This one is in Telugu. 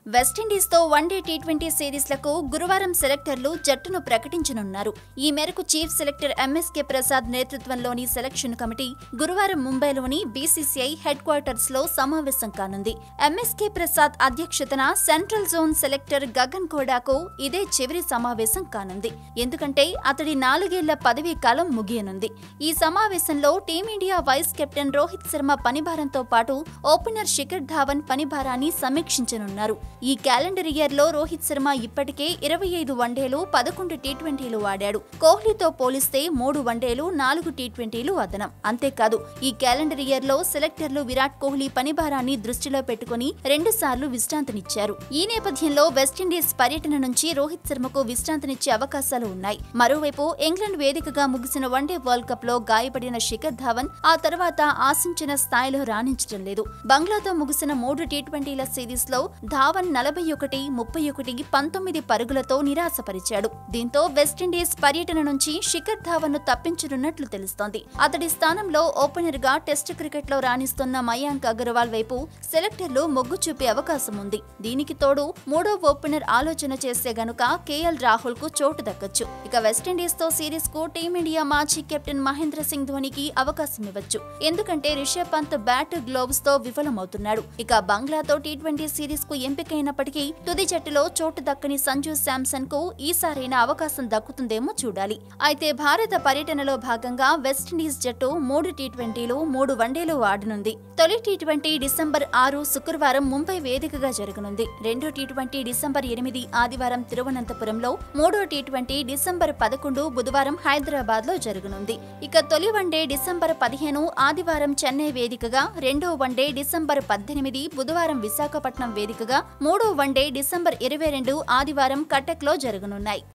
వెస్టిండీస్ తో వన్డే టీ ట్వంటీ సిరీస్లకు గురువారం సెలెక్టర్లు జట్టును ప్రకటించనున్నారు ఈ మేరకు చీఫ్ సెలెక్టర్ ఎంఎస్కే ప్రసాద్ నేతృత్వంలోని సెలక్షన్ కమిటీ గురువారం ముంబైలోని బీసీసీఐ హెడ్ క్వార్టర్స్ లో సమావేశం కానుంది ఎంఎస్కే ప్రసాద్ అధ్యక్షతన సెంట్రల్ జోన్ సెలెక్టర్ గగన్ కోడాకు ఇదే చివరి సమావేశం కానుంది ఎందుకంటే అతడి నాలుగేళ్ల పదవీ కాలం ముగియనుంది ఈ సమావేశంలో Team India vice captain Rohit Sharma పనిభారంతో పాటు ఓపెనర్ శిఖర్ ధావన్ పనిభారాన్ని సమీక్షించనున్నారు ఈ క్యాలెండర్ ఇయర్ లో రోహిత్ శర్మ ఇప్పటికే ఇరవై ఐదు వన్డేలు పదకొండు టీ ట్వంటీలు ఆడాడు కోహ్లీతో పోలిస్తే మూడు వన్డేలు నాలుగు టీ ట్వంటీలు అదనం అంతేకాదు ఈ క్యాలెండర్ ఇయర్ లో సెలెక్టర్లు విరాట్ కోహ్లీ పనిభారాన్ని దృష్టిలో పెట్టుకుని రెండు సార్లు విశ్రాంతినిచ్చారు ఈ నేపథ్యంలో వెస్టిండీస్ పర్యటన నుంచి రోహిత్ శర్మకు విశ్రాంతినిచ్చే అవకాశాలు ఉన్నాయి మరోవైపు ఇంగ్లాండ్ వేదికగా ముగిసిన వన్డే వరల్డ్ కప్ లో గాయపడిన శిఖర్ ధావన్ ఆ తర్వాత ఆశించిన స్థాయిలో రాణించడం లేదు బంగ్లాతో ముగిసిన మూడు టీ ట్వంటీల సిరీస్ లో ధావన్ నలభై ఒకటి ముప్పై ఒకటి పంతొమ్మిది పరుగులతో నిరాశపరిచాడు దీంతో వెస్టిండీస్ పర్యటన నుంచి శిఖర్ ధావన్ ను తప్పించనున్నట్లు తెలుస్తోంది అతడి స్థానంలో ఓపెనర్ గా టెస్ట్ క్రికెట్ లో రాణిస్తున్న మయాంక్ అగర్వాల్ వైపు సెలెక్టర్లు మొగ్గు చూపే అవకాశం ఉంది దీనికి తోడు మూడో ఓపెనర్ ఆలోచన చేస్తే గనుక కేఎల్ రాహుల్ కు చోటు దక్కచ్చు ఇక వెస్టిండీస్ తో సిరీస్ కు టీమిండియా మాజీ కెప్టెన్ మహేంద్ర సింగ్ ధోనికి అవకాశం ఇవ్వచ్చు ఎందుకంటే రిషబ్ పంత్ బ్యాట్ గ్లోవ్స్ తో విఫలమవుతున్నాడు ఇక బంగ్లాతో టీ ట్వంటీ సిరీస్ కు ఎంపికైనప్పటికీ తుది జట్టులో చోటు దక్కని సంజు శాంసన్ కు ఈసారైనా అవకాశం దక్కుతుందేమో చూడాలి అయితే భారత పర్యటనలో భాగంగా వెస్టిండీస్ జట్టు మూడు టీ ట్వంటీలు మూడు వన్డేలు ఆడనుంది తొలి టీ ట్వంటీ డిసెంబర్ ఆరు శుక్రవారం ముంబై వేదికగా జరగనుంది రెండో టీ ట్వంటీ డిసెంబర్ ఎనిమిది ఆదివారం తిరువనంతపురంలో మూడో టీ ట్వంటీ డిసెంబర్ పదకొండు బుధవారం హైదరాబాద్ లో జరగనుంది ఇక తొలి వన్డే డిసెంబర్ పదిహేను ఆదివారం చెన్నై వేదికగా రెండో వన్డే డిసెంబర్ పద్దెనిమిది బుధవారం విశాఖపట్నం వేదికగా మూడో వన్డే డిసెంబర్ ఇరవై రెండు ఆదివారం కటక్లో జరగనున్నాయి